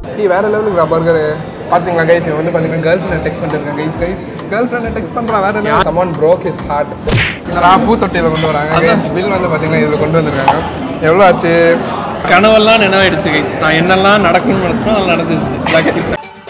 நீ வேற லெவலுக்கு பர்கர் பாத்தீங்களா கைஸ் இவன் வந்து பாத்தீங்கன்னா கேர்ள் ஃப்ரெண்ட் டெக்ஸ்ட் பண்ணிருக்காங்க guys guys girlfriend text பண்றான் வேற என்ன சமன் ப்ரோக் ஹிஸ் ஹார்ட் நான் பூத்தொட்டியில கொண்டு வராங்க கைஸ் பில் வந்து பாத்தீங்கன்னா இதுல கொண்டு வந்திருக்காங்க எவ்வளவு ஆச்சு கனவெல்லாம் நினைவாயிடுச்சு கைஸ் நான் என்னெல்லாம் நடக்கும்னு நினைச்சோம் அதெல்லாம் நடந்துருச்சு black sheep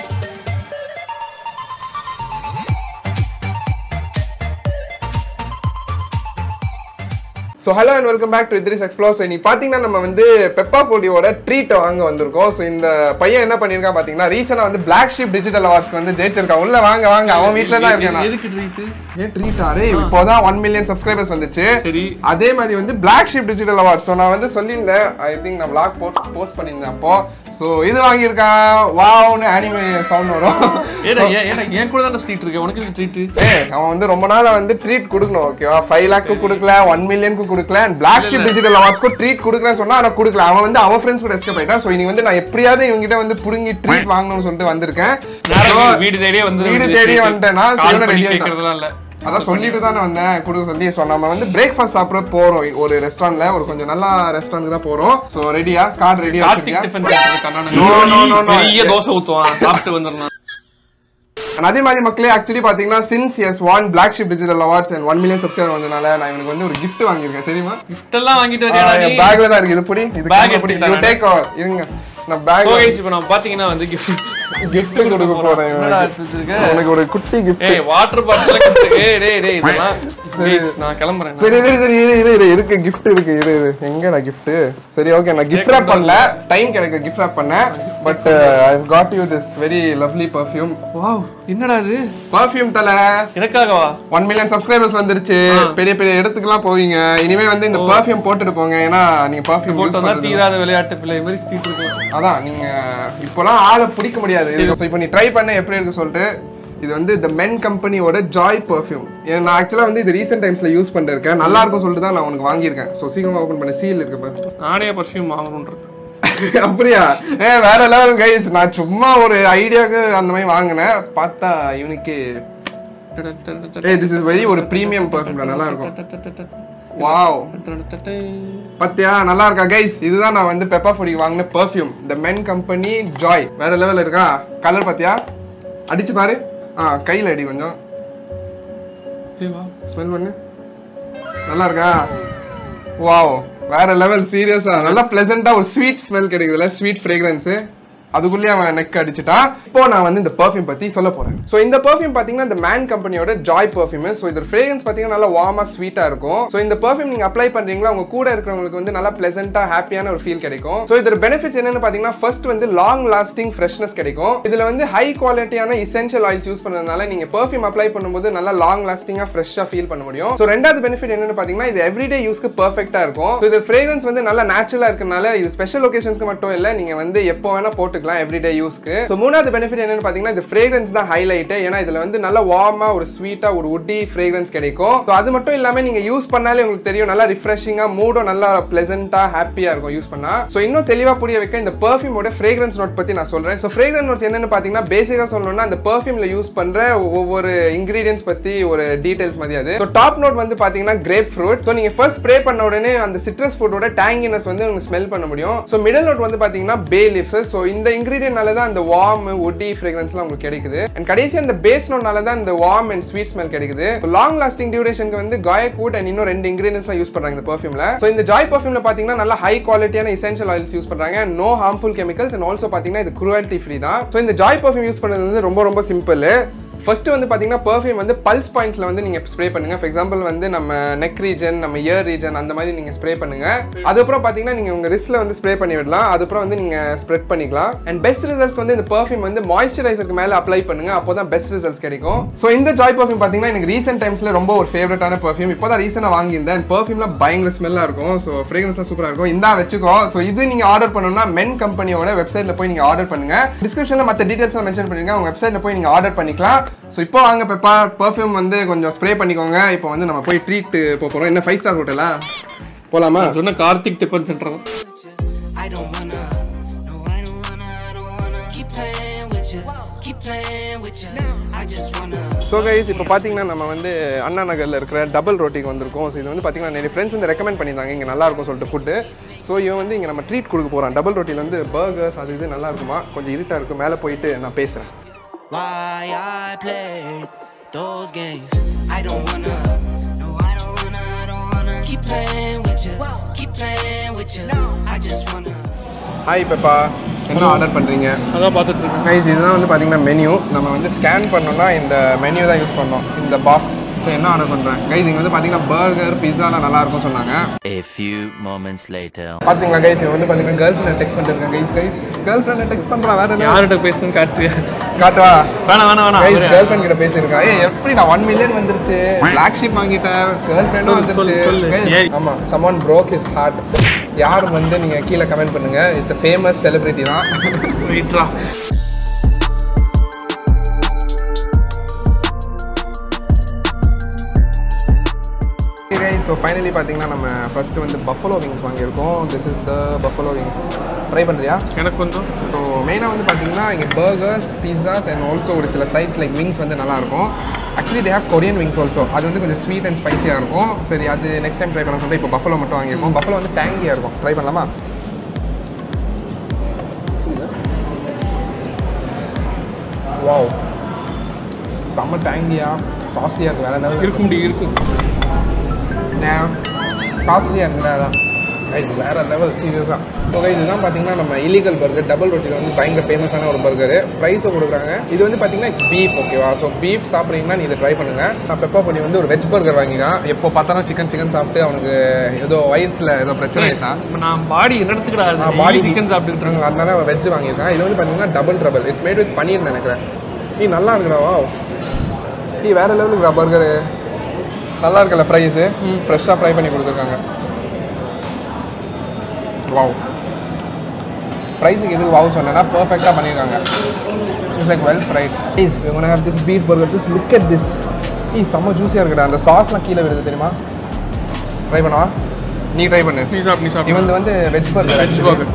so hello and welcome back to Idris explore so இன்னைக்கு பார்த்தீங்கன்னா நம்ம வந்து பெப்பா போடியோட ட்ரீட்டை வாங்க வந்திருக்கோம் ஸோ இந்த பையன் என்ன பண்ணியிருக்கான் பார்த்தீங்கன்னா ரீசெண்டாக வந்து பிளாக் ஷீப் டிஜிட்டல் அவார்ட்ஸ்க்கு வந்து ஜெயிச்சிருக்கான் உள்ள வாங்க வாங்க அவன் வீட்டில் தான் இருக்கேன் நான். எதுக்கு ட்ரீட்டு ஏன் ட்ரீட் அரே இப்போதான் ஒன் மில்லியன் சப்ஸ்கிரைபர்ஸ் வந்துச்சு சரி அதே மாதிரி வந்து black sheep digital awards so நான் வந்து சொல்லியிருந்தேன் ஐ திங்க் நான் பிளாக் போட் போஸ்ட் பண்ணியிருந்தேன் அப்போ ஸோ இது வாங்கியிருக்கான் வாவ்னு அனிமே சவுண்ட் வரும் ஏடா ஏன் ஏடா என் கூட தான் ஸ்ட்ரீட் இருக்கு உனக்கு எதுக்கு ட்ரீட்டு ஏ அவன் வந்து ரொம்ப நாளா வந்து ட்ரீட் கொடுக்கணும் ஓகேவா ஃபைவ் லேக்கு கொடுக்கல ஒன் மில்லியனுக்கு கொடுக்கல பிளாக் ஷிப் டிஜிட்டல் அவார்ட்ஸ்க்கு ட்ரீட் கொடுக்குறேன்னு சொன்னா ஆனா கொடுக்கல அவன் வந்து அவன் ஃப்ரெண்ட்ஸ் கூட எஸ்கேப் ஆயிட்டான் ஸோ இன்னைக்கு வந்து நான் எப்படியாவது இவங்ககிட்ட வந்து புடுங்கி ட்ரீட் வாங்கணும்னு சொல்லிட்டு வந்திருக்கேன் நேரா வீடு தேடியே வந்து வீடு தேடி வந்துட்டேனா கால் சிவனை பண்ணி ரெடி கேட்கறதுலாம் இல்ல அதான் சொல்லிட்டு தானே வந்தேன் கொடுக்க சொல்லி ஸோ நம்ம வந்து பிரேக்ஃபாஸ்ட் சாப்பிட போறோம் ஒரு ரெஸ்டாரண்ட்ல ஒரு கொஞ்சம் நல்ல ரெஸ்டாரண்ட்க்கு தான் போறோம் ஸோ ரெடியா கார்டு ரெடியா Karthik tiffin centre No, no, no, no. பெரிய தோசை ஊத்துவான் சாப்பிட்டு வந்துடலாம் And அதே மாதிரி மக்களே ஆக்சுவலி பாத்தீங்கன்னா சின்ஸ் எஸ் won black sheep digital awards and one million subscriber வந்தனால நான் இவனுக்கு வந்து ஒரு gift வாங்கியிருக்கேன் தெரியுமா கிஃப்ட் எல்லாம் வாங்கிட்டு வரியாடா நீ பேக்ல தான் இருக்கு இது புடி இது Bag camera புடி யூ எடுத்துக்கிட்டானே. டேக் ஓவர் இருங்க நான் பேக் So guys, இப்போ நம்ம பாத்தீங்கன்னா வந்து gift gift கொடுக்க போறேன் என்னடா இவனுக்கு. எடுத்து வச்சிருக்க? உனக்கு ஒரு குட்டி gift ஏய் வாட்டர் பாட்டில் gift ஏய் டேய் டேய் இதெல்லாம் Guys, நான் கிளம்புறேன் சரி சரி சரி இரு இரு இரு இருக்கு gift இருக்கு இரு இரு எங்கடா gift சரி ஓகே நான் gift wrap பண்ணல டைம் கிடைக்க gift wrap பண்ணேன் but I got you this very lovely perfume wow என்னடா இது பர்ஃப்யூம் தல எனக்காகவா ஒன் மில்லியன் சப்ஸ்கிரைபர்ஸ் வந்துருச்சு பெரிய பெரிய இடத்துக்குலாம் போவீங்க இனிமே வந்து இந்த பர்ஃப்யூம் போட்டுட்டு போங்க ஏன்னா நீங்க பர்ஃப்யூம் போட்டு வந்தா தீராத விளையாட்டு பிள்ளை மாதிரி ஸ்ட்ரீட் இருக்கும் அதான் நீங்க இப்போலாம் ஆளை பிடிக்க முடியாது ஸோ இப்போ நீ ட்ரை பண்ண எப்படி இருக்கு சொல்லிட்டு இது வந்து இந்த மென் கம்பெனியோட ஜாய் பர்ஃப்யூம் நான் ஆக்சுவலாக வந்து இது ரீசெண்ட் டைம்ஸ்ல யூஸ் பண்ணிருக்கேன் நல்லா இருக்கும் சொல்லிட்டு தான் நான் உனக்கு வாங்கியிருக்கேன் ஸோ சீக்கிரமா ஓப்பன் பண்ண சீல் இருக்கு பாரு நானே பர்ஃப்யூம் வாங்கணும்னு இருக்கேன் அப்படியா ஏ வேற லெவல் கைஸ் நான் சும்மா ஒரு ஐடியாவுக்கு அந்த மாதிரி வாங்கினேன் பார்த்தா இவனுக்கு ஏ திஸ் இஸ் வெரி ஒரு ப்ரீமியம் பர்ஃப்யூம் நல்லா இருக்கும் வாவ் பத்தியா நல்லா இருக்கா கைஸ் இதுதான் நான் வந்து பெப்பா பொடி வாங்கின பெர்ஃப்யூம் இந்த மென் கம்பெனி ஜாய் வேற லெவல் இருக்கா கலர் பாத்தியா அடிச்சு பாரு ஆ கையில் அடி கொஞ்சம் ஏய் வா ஸ்மெல் பண்ணு நல்லா இருக்கா வாவ் வேற லெவல் சீரியஸா நல்லா பிளசண்டா ஒரு ஸ்வீட் ஸ்மெல் கிடைக்குதுல ஸ்வீட் ஃப்ரேக்ரன்ஸ் அதுக்குள்ளேயே அவன் நெக் அடிச்சுட்டான் இப்போ நான் வந்து இந்த பெர்ஃப்யூம் பத்தி சொல்ல போறேன் ஸோ இந்த பெர்ஃப்யூம் பாத்தீங்கன்னா இந்த மேன் கம்பெனியோட ஜாய் பெர்ஃப்யூம் ஸோ இதோட ஃப்ரேக்ரன்ஸ் பாத்தீங்கன்னா நல்லா வார்மா ஸ்வீட்டா இருக்கும் ஸோ இந்த பெர்ஃப்யூம் நீங்க அப்ளை பண்றீங்களா உங்க கூட இருக்கிறவங்களுக்கு வந்து நல்லா பிளசண்டா ஹாப்பியான ஒரு ஃபீல் கிடைக்கும் ஸோ இதோட பெனிஃபிட்ஸ் என்னன்னு பாத்தீங்கன்னா ஃபர்ஸ்ட் வந்து லாங் லாஸ்டிங் ஃப்ரெஷ்னஸ் கிடைக்கும் இதுல வந்து ஹை குவாலிட்டியான இசென்ஷியல் ஆயில்ஸ் யூஸ் பண்ணதுனால நீங்க பெர்ஃப்யூம் அப்ளை பண்ணும்போது நல்லா லாங் லாஸ்டிங்கா ஃப்ரெஷ்ஷா ஃபீல் பண்ண முடியும் ஸோ ரெண்டாவது பெனிஃபிட் என்னன்னு பாத்தீங்கன்னா இது எவ்ரிடே யூஸ்க்கு பெர்ஃபெக்ட்டா இருக்கும் ஸோ இது ஃப்ரேக்ரன்ஸ் வந்து நல்லா நேச்சுரலா இருக்கனால இது ஸ்பெஷல் ஒகேஷன்ஸ்க்கு மட்டும் இல்ல நீங்க வந்து எப்போ வேணா போட்டுக்கலாம் எவ்ரிடே யூஸ்க்கு ஸோ மூணாவது பெனிஃபிட் என்னன்னு பாத்தீங்கன்னா இது ஃப்ரேக்ரன்ஸ் தான் ஹைலைட் ஏன்னா இதுல வந்து நல்ல வார்மா ஒரு ஸ்வீட்டா ஒரு உட்டி ஃப்ரேக்ரன்ஸ் கிடைக்கும் ஸோ அது மட்டும் இல்லாம நீங்க யூஸ் பண்ணாலே உங்களுக்கு தெரியும் நல்லா ரிஃப்ரெஷிங்கா மூடும் நல்லா பிளசண்டா ஹாப்பியா இருக்கும் யூஸ் பண்ணா ஸோ இன்னும் தெளிவா புரிய வைக்க இந்த பெர்ஃபியூமோட ஃப்ரேக்ரன்ஸ் நோட் பத்தி நான் சொல்றேன் ஸோ ஃப்ரேக்ரன்ஸ் நோட்ஸ் என்னன்னு பாத்தீங்கன்னா பேசிக்கா சொல்லணும்னா அந்த பெர்ஃபியூம்ல யூஸ் பண்ற ஒவ்வொரு இன்கிரீடியன்ஸ் பத்தி ஒரு டீடைல்ஸ் மாதிரி அது ஸோ டாப் நோட் வந்து பாத்தீங்கன்னா கிரேப் ஃப்ரூட் ஸோ நீங்க ஃபர்ஸ்ட் ஸ்ப்ரே பண்ண உடனே அந்த சிட்ரஸ் ஃபுட்டோட டேங்கினஸ் வந்து உங்களுக்கு ஸ்மெல் பண்ண முடியும் ஸோ மிடில் நோட் வந்து பாத்தீங்கன்னா பே லீஃப் ஸோ இந்த இன்கிரீடியன்ட்னால தான் அந்த வார்ம் உட்டி ஃப்ரேக்ரன்ஸ்லாம் உங்களுக்கு கிடைக்குது அண்ட் கடைசி அந்த பேஸ் நோட்னால தான் இந்த வார்ம் அண்ட் ஸ்வீட் ஸ்மெல் கிடைக்குது லாங் லாஸ்டிங் டியூரேஷனுக்கு வந்து காயக் வுட் அண்ட் இன்னும் ரெண்டு இன்கிரீடியன்ஸ்லாம் யூஸ் பண்றாங்க இந்த பெர்ஃபியூம்ல ஸோ இந்த ஜாய் பெர்ஃபியூம்ல பாத்தீங்கன்னா நல்ல ஹை குவாலிட்டியான இசென்ஷியல் ஆயில்ஸ் யூஸ் பண்றாங்க no harmful chemicals and also பாத்தீங்கன்னா இது குரூவல்ட்டி ஃப்ரீ தான் ஸோ இந்த ஜாய் பெர்ஃபியூம் யூஸ் பண்ணது வந்து ரொம்ப ரொம்ப சிம்பிள் ஃபர்ஸ்ட் வந்து பாத்தீங்கன்னா பெர்ஃப்யூம் வந்து பல்ஸ் பாயிண்ட்ஸ்ல வந்து நீங்க ஸ்ப்ரே பண்ணுங்க ஃபார் எக்ஸாம்பிள் வந்து நம்ம நெக் ரீஜன் நம்ம இயர் ரீஜன் அந்த மாதிரி நீங்க ஸ்ப்ரே பண்ணுங்க அதுக்கப்புறம் பாத்தீங்கன்னா நீங்க உங்க ரிஸ்ட்ல வந்து ஸ்ப்ரே பண்ணி விடலாம் அதுக்கப்புறம் வந்து நீங்க ஸ்ப்ரெட் பண்ணிக்கலாம் அண்ட் பெஸ்ட் ரிசல்ட்ஸ் வந்து இந்த பெர்ஃப்யூம் வந்து மாய்ஸ்சரைசருக்கு மேல அப்ளை பண்ணுங்க அப்போதான் பெஸ்ட் ரிசல்ட்ஸ் கிடைக்கும் ஸோ இந்த ஜாய் பெர்ஃப்யூம் பாத்தீங்கன்னா எனக்கு ரீசென்ட் டைம்ஸ்ல ரொம்ப ஒரு ஃபேவரட்டான பெர்ஃப்யூம் இப்போ தான் ரீசெண்டாக வாங்கியிருந்தேன் அண்ட் பெர்ஃப்யூம்ல பயங்கர ஸ்மெல்லா இருக்கும் ஸோ ஃப்ரேக்ரன்ஸ்லாம் சூப்பரா இருக்கும் இந்தா வச்சுக்கோ ஸோ இது நீங்க ஆர்டர் பண்ணணும்னா மென் கம்பெனியோட வெப்சைட்ல போய் நீங்க ஆர்டர் பண்ணுங்க டிஸ்கிரிப்ஷன்ல மற்ற டீடைல்ஸ் மென்ஷன் பண்ணிருங்க உங்க வெப்சைட்ல போய் நீங்க ஆர்டர் பண்ணிக்கலாம் ஸோ இப்போ வாங்க பெப்பா பெர்ஃப்யூம் வந்து கொஞ்சம் ஸ்ப்ரே பண்ணிக்கோங்க இப்போ வந்து நம்ம போய் ட்ரீட் போக போறோம் என்ன ஃபைவ் ஸ்டார் ஹோட்டலா போலாமா சொன்ன கார்த்திக் டிஃபன் சென்டர் தான் I don't wanna, no, I don't wanna, I don't wanna keep playing with you, keep playing with you. I just wanna. So guys இப்போ பார்த்தீங்கன்னா நம்ம வந்து அண்ணா நகரில் இருக்கிற டபுள் ரோட்டிக்கு வந்திருக்கோம் ஸோ இது வந்து பார்த்தீங்கன்னா நிறைய ஃப்ரெண்ட்ஸ் வந்து ரெக்கமெண்ட் பண்ணியிருந்தாங்க இங்கே நல்லா இருக்கும் சொல்லிட்டு ஃபுட்டு ஸோ இவன் வந்து இங்கே நம்ம ட்ரீட் கொடுக்க போகிறான் டபுள் ரொட்டியில் வந்து பர்கர்ஸ் அது இது நல்லா இருக்குமா கொஞ்சம் இருட்டாக இருக்கும் மேலே போயிட்டு நான் பேசுகிறேன் Why I played those games. I don't wanna, no, I don't wanna, I don't wanna keep playing with you, keep playing with you. I just wanna. Hi Pepper என்ன ஆர்டர் பண்ணுறீங்க அதான் பார்த்துட்டு இருக்கேன் கைஸ் இதுதான் வந்து பார்த்தீங்கன்னா மெனு நம்ம வந்து ஸ்கேன் பண்ணோம்னா இந்த மெனு தான் யூஸ் பண்ணோம் இந்த பாக்ஸ் சரி என்ன ஆர்டர் பண்ணுறேன் கைஸ் இங்கே வந்து பார்த்தீங்கன்னா பர்கர் பிஸாலாம் நல்லா இருக்கும் சொன்னாங்க A few moments later. பார்த்தீங்களா கைஸ் இவன் வந்து பார்த்தீங்கன்னா கேர்ள் ஃப்ரெண்ட் டெக்ஸ்ட் பண்ணிருக்கேன் guys guys girlfriend text பண்ணுறான் வேற என்ன யார்கிட்ட பேசணும்னு காட்டுறியா காட்டுவா வேணாம் வேணாம் வேணாம் கைஸ் அவரு- கேர்ள் ஃப்ரெண்ட் கிட்ட பேசியிருக்கான் ஏய் எப்படி நான் ஒன் மில்லியன் வந்துருச்சு பிளாக் ஷீப் வாங்கிட்டேன் கேர்ள் ஃப்ரெண்டும் சொல்லு, சொல்லு, வந்துருச்சு சொல்லு. Guys, ஏய். ஆமா சம்மன் broke his heart யார் வந்து நீங்க கீழே கமெண்ட் பண்ணுங்க இட்ஸ் a ஃபேமஸ் செலிபிரிட்டி தான் வெயிட்ரா ஸோ ஃபைனலி பார்த்தீங்கன்னா நம்ம ஃபர்ஸ்ட் வந்து பஃபலோ விங்ஸ் வாங்கியிருக்கோம் this is the buffalo wings try பண்ணுறியா எனக்கு கொஞ்சம் ஸோ மெயினாக வந்து பார்த்தீங்கன்னா இங்கே பர்கர்ஸ் பிஸாஸ் அண்ட் ஆல்சோ ஒரு சில சைட்ஸ் லைக் விங்ஸ் வந்து நல்லாயிருக்கும் actually they have Korean wings also அது வந்து கொஞ்சம் ஸ்வீட் அண்ட் ஸ்பைசியாக இருக்கும் சரி அது நெக்ஸ்ட் டைம் ட்ரை பண்ண சொல்லிட்டு இப்போ பஃபலோ மட்டும் வாங்கியிருக்கோம் பஃபலோ வந்து டேங்கியாக இருக்கும் ட்ரை பண்ணலாமா வாவ் செம்ம டேங்கியாக சாஸியாக இருக்குது வேறு என்ன இருக்க முடியும் இருக்கும் ஏன் காஸ்ட்லியாக இருக்குல்ல அதான் கைஸ் வேறு லெவல் சீரியஸாக ஸோ கைஸ் இதுதான் பார்த்தீங்கன்னா நம்ம இல்லீகல் பர்கர் டபுள் ரொட்டியில் வந்து பயங்கர ஃபேமஸான ஒரு பர்கர் ப்ரைஸும் கொடுக்குறாங்க இது வந்து பார்த்தீங்கன்னா இட்ஸ் பீஃப் ஓகேவா ஸோ பீஃப் சாப்பிட்றீங்கன்னா நீ இதை ட்ரை பண்ணுங்கள் நான் பெப்பா பண்ணி வந்து ஒரு வெஜ் பர்கர் வாங்கிக்கான் எப்போ பார்த்தாலும் சிக்கன் சிக்கன் சாப்பிட்டு அவனுக்கு ஏதோ வயிற்றில் ஏதோ பிரச்சனை ஆயிடுச்சா இப்ப நான் பாடி என்னத்துக்குடா பாடி பாடி சிக்கன் சாப்பிட்டுட்டு இருக்கேன் அதனால அவன் வெஜ் வாங்கியிருக்கான் இது வந்து பார்த்தீங்கன்னா double trouble it's made with paneer நினைக்கிறேன் நீ நல்லா இருக்குடா வா நீ வேற லெவலுக்குடா பர்கரு நல்லா இருக்குல்ல ஃப்ரைஸு ஃப்ரெஷ்ஷாக ஃப்ரை பண்ணி கொடுத்துருக்காங்க வாவ் ஃப்ரைஸுக்கு எதுக்கு வாவ் சொன்னேன்னா பர்ஃபெக்டாக பண்ணியிருக்காங்க it's like well fried please you have this beef burger just look at this ஈ செம்ம ஜூஸியாக இருக்குடா அந்த சாஸ்லாம் கீழே விடுது தெரியுமா ட்ரை பண்ணவா நீ ட்ரை பண்ணு நீ சாப்பிட்டு நீ சாப்பிட்டு இவன் வந்து veg burger veg burger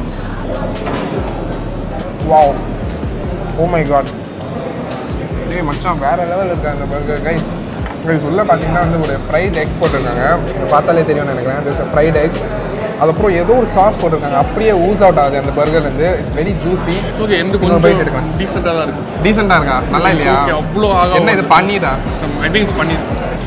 wow oh my god ஏய் மச்சான் வேற லெவல் இருக்கு அந்த பர்கர் கை கைஸ் உள்ள பார்த்தீங்கன்னா வந்து ஒரு ஃப்ரைட் எக் போட்டிருக்காங்க பார்த்தாலே தெரியும்னு நினைக்கிறேன் திஸ் ஃப்ரைட் எக் அதுக்கப்புறம் ஏதோ ஒரு சாஸ் போட்டிருக்காங்க அப்படியே ஊஸ் அவுட் ஆகுது அந்த பர்கர்லேருந்து இட்ஸ் வெரி ஜூசி ஓகே எந்த இன்னொரு bite கொஞ்சம் எடுக்கலாம். டீசெண்டாக தான் இருக்கு டீசெண்டாக இருக்கா நல்லா இல்லையா Okay, அவ்வளோ ஆக என்ன இது பண்ணிடா ஐ திங்க் பண்ணிடு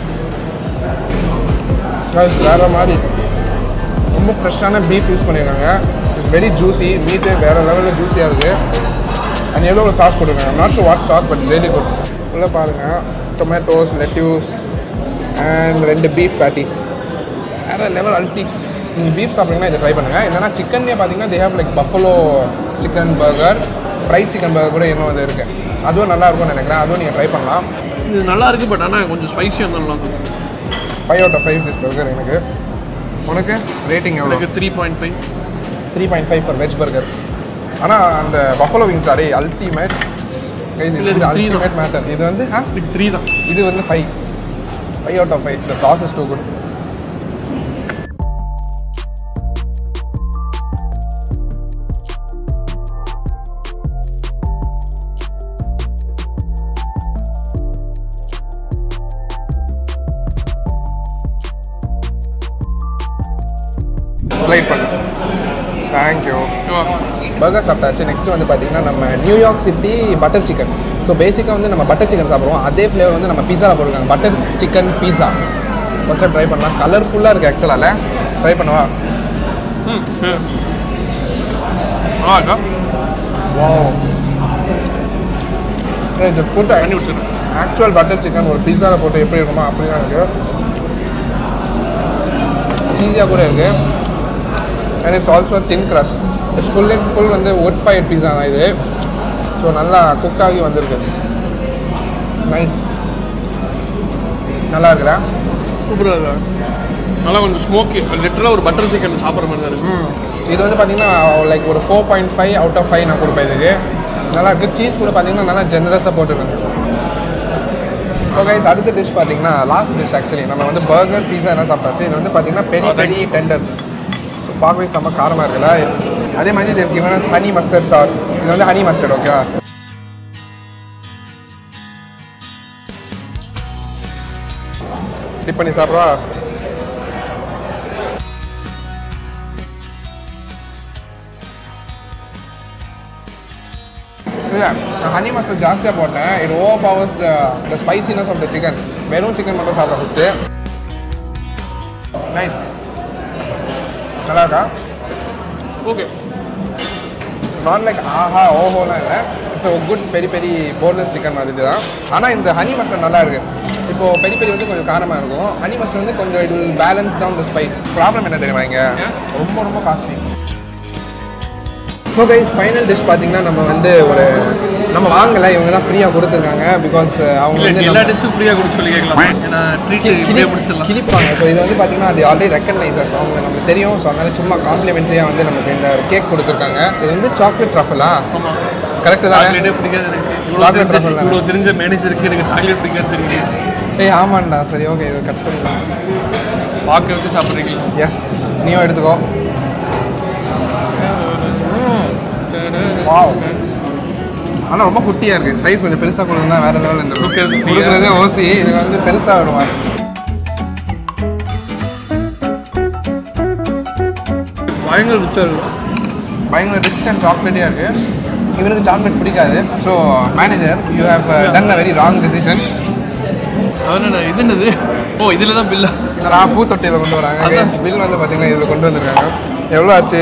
Guys, வேற மாதிரி ரொம்ப ஃப்ரெஷ்ஷான பீஃப் யூஸ் பண்ணியிருக்காங்க இட்ஸ் வெரி ஜூசி மீட்டு வேற லெவலில் ஜூஸியாக இருக்குது அண்ட் ஏதோ ஒரு சாஸ் போட்டிருக்காங்க நாட் டு what sauce but very good உள்ளே பாருங்கள் டொமேட்டோஸ் லெட்யூஸ் அண்ட் ரெண்டு பீஃப் பேட்டிஸ் வேற லெவல் அல்டி நீங்கள் பீஃப் சாப்பிட்றீங்கன்னா இதை ட்ரை பண்ணுங்கள் இல்லைனா சிக்கன்லேயே பார்த்தீங்கன்னா they have like buffalo chicken burger fried chicken burger கூட இன்னும் வந்து இருக்குது அதுவும் நல்லா இருக்கும்னு நினைக்கிறேன் அதுவும் நீங்கள் ட்ரை பண்ணலாம் இது நல்லா இருக்கு பட் ஆனால் கொஞ்சம் ஸ்பைசியாக இருந்தால் நல்லா இருக்கும் five out of five this burger எனக்கு உனக்கு ரேட்டிங் எவ்வளோ எனக்கு three point five three point five for veg burger ஆனால் அந்த பஃபலோ விங்ஸ் அடே அல்டிமேட் இல்ல, இது இது three அல்டிமேட் மேட்டர் இது வந்து ஆ இதுக்கு த்ரீ தான் இது வந்து five five out of five the sauce is too good slide பண்ணு தேங்க்யூ பர்கர் சாப்பிட்டாச்சு நெக்ஸ்ட் வந்து பார்த்தீங்கன்னா நம்ம New York city butter chicken so பேசிக்காக வந்து நம்ம பட்டர் சிக்கன் சாப்பிடுவோம் அதே ஃப்ளேவர் வந்து நம்ம பீஸாவில் போட்டிருக்காங்க butter chicken pizza first try பண்ணலாம் கலர்ஃபுல்லாக இருக்குது ஆக்சுவலாக ட்ரை பண்ணவா ம் சரி நல்லா இருக்கா வா இது ஃபுட் பண்ணி வச்சுருக்கேன் ஆக்சுவல் பட்டர் சிக்கன் ஒரு பீஸாவில் போட்டு எப்படி இருக்குமோ அப்படி தான் இருக்குது சீஸியாக கூட இருக்குது and it's also thin crust it's full and full வந்து ஒட் ஃபயர் பீஸா தான் இது ஸோ நல்லா குக் ஆகி வந்திருக்கு நைஸ் நல்லா இருக்குதா சூப்பராக இருக்கா நல்லா கொஞ்சம் ஸ்மோக்கி லிட்டராக ஒரு பட்டர் சிக்கன் சாப்பிட்ற மாதிரி தான் இருக்கு ம் இது வந்து பார்த்தீங்கன்னா லைக் ஒரு four point five out of five நான் கொடுப்பேன் இதுக்கு நல்லா இருக்குது சீஸ் கூட பார்த்தீங்கன்னா நல்லா ஜெனரஸாக போட்டுருங்க ஸோ கைஸ் அடுத்த டிஷ் பார்த்தீங்கன்னா லாஸ்ட் டிஷ் ஆக்சுவலி நம்ம வந்து பர்கர் பீஸா என்ன சாப்பிட்டாச்சு இது வந்து பார்த்தீங்கன்னா பெரிய பெரிய டெண்டர்ஸ் ஸோ பார்க்கவே செம்ம காரமாக இருக்குல்ல அதே மாதிரி இது கிவன் ஹனி மஸ்டர்ட் சாஸ் இது வந்து ஹனி மஸ்டர்ட் ஓகேவா டிப் பண்ணி சாப்பிட்றா இல்லை நான் ஹனி மசாலா ஜாஸ்தியாக போட்டேன் it overpowers the the spiciness of the chicken வெறும் சிக்கன் மட்டும் சாப்பிட ஃபஸ்ட்டு நைஸ் நல்லா இருக்கா ஓகே நாட் லைக் ஆஹா ஓஹோலாம் இல்லை it's a good peri peri boneless chicken மாதிரி தான் ஆனால் இந்த ஹனி மசாலா நல்லா இருக்கு இப்போ பெரி பெரி வந்து கொஞ்சம் காரமாக இருக்கும் ஹனி மசாலா வந்து கொஞ்சம் it will balance down the spice problem என்ன தெரியுமா இங்கே ரொம்ப ரொம்ப costly so guys final dish பார்த்தீங்கன்னா நம்ம வந்து ஒரு நம்ம வாங்கலை இவங்க தான் ஃப்ரீயாக கொடுத்துருக்காங்க பிகாஸ் அவங்க இல்ல வந்து எல்லா நம்ம- டிஷ்ஷும் ஃப்ரீயாக கொடுக்க சொல்லி கேட்கலாம் ஏன்னா ட்ரீட் கிளி- இப்படியே முடிச்சிடலாம் கிளிப்பாங்க ஸோ இது வந்து பார்த்தீங்கன்னா அது ஆல்ரெடி ரெக்கக்னைசர்ஸ் அவங்க நமக்கு தெரியும் ஸோ அதனால சும்மா காம்ப்ளிமெண்ட்ரியாக வந்து நமக்கு இந்த கேக் கொடுத்துருக்காங்க இது வந்து சாக்லேட் ட்ரஃபலா ஆமாம் கரெக்டு தானே சாக்லேட்டே பிடிக்காது எனக்கு இவ்வளோ Chocolate தெரிஞ்ச truffle தானே? இவ்வளோ தெரிஞ்ச மேனேஜருக்கு எனக்கு சாக்லேட் பிடிக்காது தெரியுது ஏய் ஆமாண்டா சரி ஓகே இது கட் பண்ணிடலாம் பார்க்க வச்சு சாப்பிட்றீங்களா எஸ் நீயும் எடுத்துக்கோ வாவ் ஆனால் ரொம்ப குட்டியாக இருக்குது சைஸ் கொஞ்சம் பெருசாக கொடுத்தா வேறு லெவலில் இந்த கொடுக்கறது free-ஆ? கொடுக்குறதே ஓசி இது வந்து பெருசாக வருவாங்க பயங்கர ருச்சாக இருக்கும் பயங்கர ரிச் அண்ட் சாக்லேட்டியாக இருக்குது இவனுக்கு சாக்லேட் பிடிக்காது so manager you have done a very wrong decision அவன இது என்னது ஓ இதில் தான் பில்லா நான் பூத்தொட்டியில் கொண்டு வராங்க பில் வந்து பார்த்தீங்கன்னா இதில் கொண்டு வந்திருக்காங்க எவ்வளோ ஆச்சு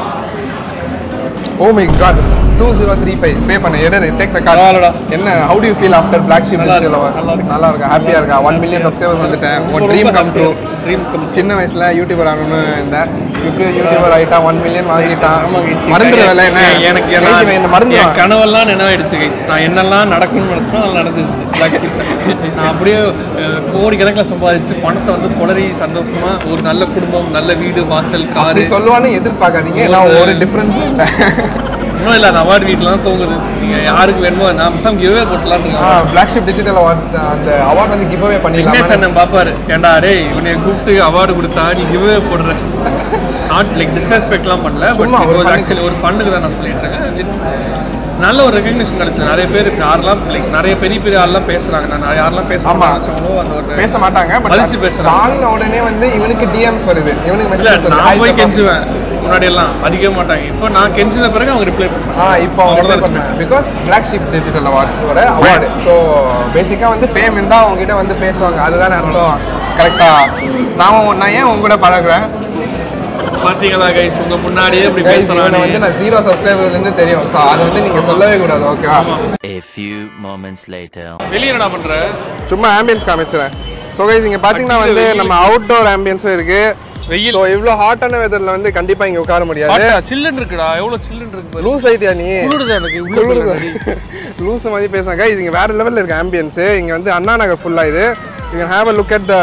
oh my god two zero three five pay பண்ண எடு டேக் த பரவாயில்லடா. கார்டு என்ன how do you feel after black sheep நல்லா இருக்கு, நல்லா இருக்கு. நல்லா இருக்கா ஹாப்பியாக இருக்கா ஒன் மில்லியன் சப்ஸ்கிரைபர்ஸ் வந்துட்டேன் உன் dream come true dream come சின்ன வயசுல யூடியூபர் ஆகணும்னு இருந்தேன் இப்படியோ யூடியூபர் ஆகிட்டா ஒன் மில்லியன் வாங்கிட்டான் ஆமாங்க மறந்துடு வேலை என்ன எனக்கு ஏய், இவன் இந்த மருந்து என் கனவெல்லாம் நினைவாயிடுச்சு கைஸ் நான் என்னெல்லாம் நடக்கும்னு நினச்சோ அதெல்லாம் நடந்துருச்சு Black sheep. நான் அப்படியே அஹ், கோடிக்கணக்கில் சம்பாதிச்சு பணத்தை வந்து புலரி சந்தோஷமா ஒரு நல்ல குடும்பம் நல்ல வீடு வாசல் அப்படி காரு சொல்லுவான்னு எதிர்பார்க்காதீங்க நான் ஒரு டிஃப்ரென்ஸ் இல்லை இன்னும் இல்லை அந்த அவார்டு வீட்டிலாம் தூங்குது நீங்கள் யாருக்கு வேணுமோ நான் பசங்க கிவ்வே போட்டலான்னு இருக்கேன் பிளாக் ஷிப் டிஜிட்டல் அவார்ட் அந்த அவார்ட் வந்து கிவ் அவே விக்னேஷ் பண்ணிடலாம் அண்ணன் பாப்பாரு ஏன்டா டேய் இவனை கூப்பிட்டு அவார்டு கொடுத்தா நீ கிவ்வே போடுற நாட் லைக் டிஸ்ரெஸ்பெக்ட்லாம் பண்ணல சும்மா பட் ஒரு ஒரு fun ஆக்சுவலி ஒரு ஃபண்டுக்கு தான் நான் சொல்லிட்டு இருக்கேன் நல்ல ஒரு ரெகக்னிஷன் கிடைச்சது நிறைய பேர் யாரெல்லாம் லைக் நிறைய பெரிய பெரிய ஆள்லாம் பேசுறாங்க நான் யாரெல்லாம் பேச ஆமா. நினைச்சவங்களோ அந்த ஒரு பேச மாட்டாங்க பட் மதிச்சு பேசுறாங்க. வாங்கின உடனே வந்து இவனுக்கு டிஎம்ஸ் வருது இவனுக்கு இல்ல மெசேஜ் நான் போய் கெஞ்சுவேன் முன்னாடி எல்லாம் மதிக்க மாட்டாங்க இப்போ நான் கெஞ்சின பிறகு அவங்க ரிப்ளை பண்ணுவாங்க ஆ இப்போ அவங்க அவ்வளவுதான் பண்ணேன் பிகாஸ் பிளாக் ஷிப் டிஜிட்டல் அவார்ட்ஸோட அவார்டு ஸோ பேசிக்காக வந்து ஃபேம் இருந்தால் அவங்க கிட்ட வந்து பேசுவாங்க அதுதானே அர்த்தம் கரெக்டாக நான் உன்- நான் ஏன் உங்க கூட பழகுறேன் பாத்தீங்களா கைஸ் உங்க முன்னாடியே இப்படி Guys, இவனை பேசுறாங்க வந்து நான் ஜீரோ சப்ஸ்கிரைபர்லேருந்து தெரியும் ஸோ அதை வந்து நீங்கள் சொல்லவே கூடாது ஓகேவா A few moments later. வெளியே என்னடா பண்ற சும்மா ஆம்பியன்ஸ் காமிச்சிடுறேன் ஸோ கைஸ் இங்கே பார்த்தீங்கன்னா வந்து நம்ம அவுட்டோர் ஆம்பியன்ஸும் இருக்கு வெயில் ஸோ இவ்வளோ ஹாட்டான வெதரில் வந்து கண்டிப்பாக இங்கே உட்கார முடியாது சில்லுன்னு இருக்குடா எவ்வளவு சில்லுன்னு இருக்கு பாரு. லூஸ் ஐட்டியா நீ குளிருது எனக்கு உள்ள குளிருது. லூஸ் மாதிரி பேசுறாங்க இது இங்கே வேற லெவலில் இருக்கு ஆம்பியன்ஸு இங்கே வந்து அண்ணா நகர் ஃபுல்லாக இது you can have a look at the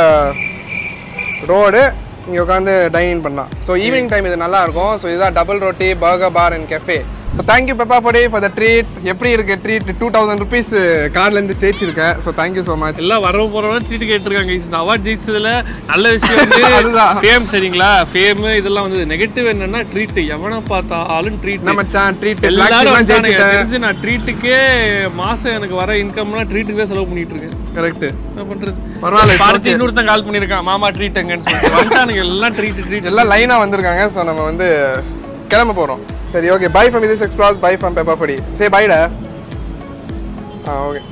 road இங்கே உட்காந்து டைனிங் பண்ணலாம் ஸோ ஈவினிங் டைம் இது நல்லா இருக்கும் ஸோ இதுதான் double Roti burger bar and cafe so thank you Pepper Podi for the treat எப்படி இருக்கு ட்ரீட் டூ தௌசண்ட் ருபீஸ் கார்லேருந்து தேய்ச்சிருக்கேன் ஸோ தேங்க்யூ ஸோ மச் எல்லாம் வரவு போறவங்க ட்ரீட் கேட்டிருக்காங்க இந்த அவார்ட் ஜெயிச்சதுல நல்ல விஷயம் வந்து அதுதான். ஃபேம் சரிங்களா ஃபேம் இதெல்லாம் வந்து நெகட்டிவ் என்னன்னா ட்ரீட் எவனை பார்த்தாலும் ட்ரீட் நம்ம ட்ரீட் எல்லாரும் வந்துட்டானுங்க. ஜெயிச்சிட்டேன் தெரிஞ்சு நான் ட்ரீட்டுக்கே மாசம் எனக்கு வர இன்கம்லாம் ட்ரீட்டுக்கு தான் செலவு பண்ணிட்டு இருக்கேன் கரெக்ட் என்ன பண்றது பரவாயில்ல, it's பார்த்து okay. இன்னொருத்தன் கால் பண்ணிருக்கான் மாமா ட்ரீட் எங்கன்னு சொல்லிட்டு வந்துட்டானுங்க எல்லாம் ட்ரீட் ட்ரீட் எல்லாம் லைனாக வந்திருக்காங்க ஸோ நம்ம வந்து கிளம்ப போகிறோம் சரி okay bye from this explores bye from Pepper Podi சரி பைடா ஆ ஓகே